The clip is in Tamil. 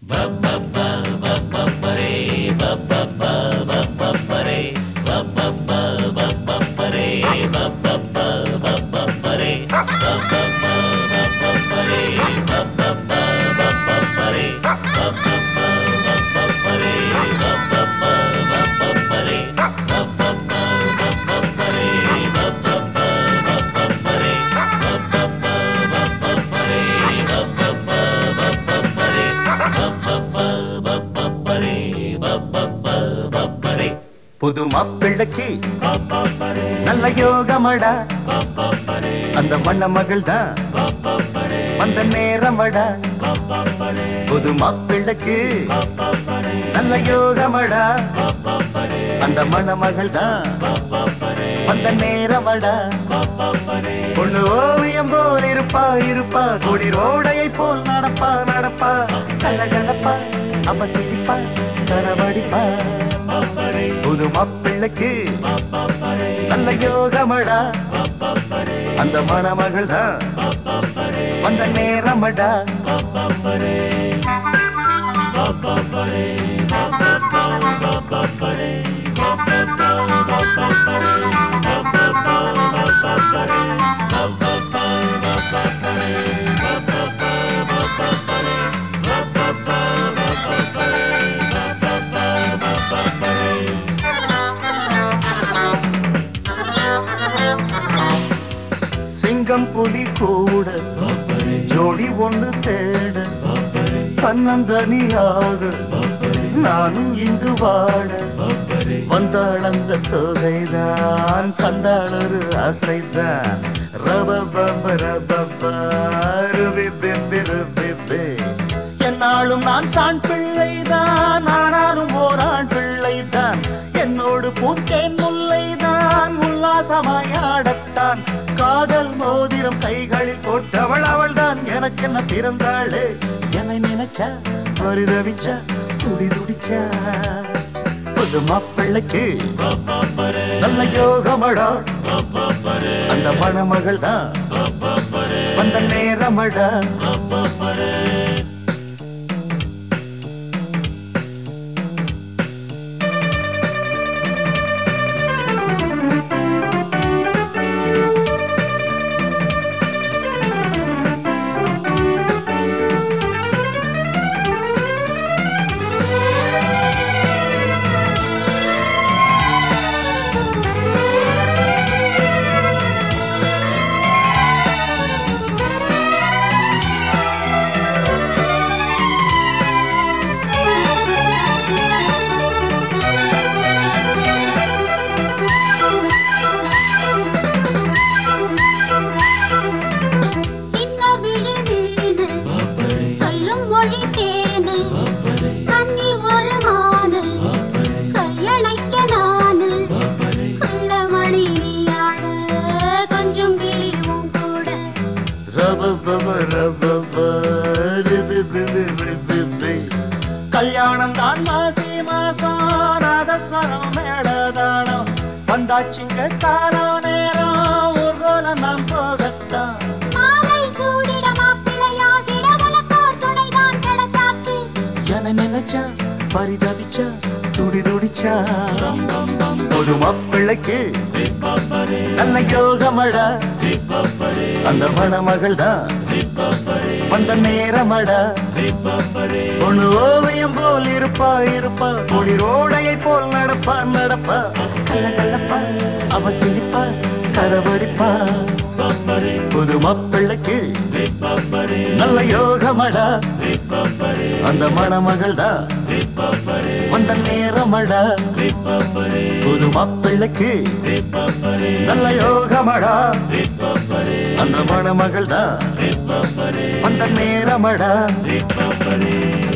புது மாப்பிள்ளைக்கு நல்ல யோகமடா அந்த மண்ண மகள் தான் வந்த நேரமடா புது மாப்பிள்ளைக்கு நல்ல யோகமடா அந்த மணமகள் தான் வந்த நேரமடா பொண்ணு ஓவியம் போல் இருப்பா இருப்பா கொடி ரோடையை போல் நடப்பா நடப்பா கலகலப்பா அவ சிரிப்பா கரவடிப்பா புது மாப்பிள்ளைக்கு நல்ல யோகமடா அந்த மணமகள் தான் வந்த நேரமடா சிங்கம் புலி கூட ஜோடி ஒன்று தேட தன்னந்தனியாக நானும் இங்கு வாட வந்தாள் அந்த தொகைதான் தந்தாள் ஒரு அசைதான் ரபபப ரபப ருபிபிபி ருபிபி. என்னாலும் நான் சான் பிள்ளைதான் ஆனாலும் ஓராண் பிள்ளைதான் என்னோடு பூத்தேன் முல்லைதான் உல்லாசமாயாடத்தான் காதல் மோதிரம் கைகளில் போட்டவள் அவள்தான் எனக்கு என்ன பிறந்தாளே என்னை நினைச்சா பரிதவிச்சா துடி துடிச்சா புது மாப்பிள்ளைக்கு நல்ல யோகமடா அந்த மணமகள் தான் வந்த நேரமடா சின்ன விழி வீணு சொல்லும் மொழி தேனு கண்ணி ஒரு மானு கையணைக்க நானு கள்ளமணி நீயாடு கொஞ்சம் கிளியும் கூட ரபபப ரபப ரிபிபிபி ரிபிபி. கல்யாணம் தான் மாசி மாசம் நாதஸ்வரம் மேடதானம் வந்தாச்சுங்க காலம் நேரம் ஊர்கோலம் நாம் போகத்தான் மாலை சூடிட மாப்பிள்ளையாகிட உனக்கோர் துணைதான் கிடைச்சாச்சு என நினைச்சா பரிதவிச்சா துடி துடிச்சா ஒரு மாப்பிள்ளைக்கு நல்ல யோகமடா அந்த மணமகள் தான் வந்த நேரமடா பொண்ணு ஓவியம் போல் இருப்பா இருப்பா கொடி ரோடையை போல் நடப்பா நடப்பா கலகலப்பா அவ சிரிப்பா கரவடிப்பா புது மாப்பிள்ளைக்கு நல்ல யோகமடா அந்த மணமகள் தான் வந்த நேரமடா புது மாப்பிள்ளைக்கு நல்ல யோகமடா அந்த மணமகள் தான் வந்த நேரமடா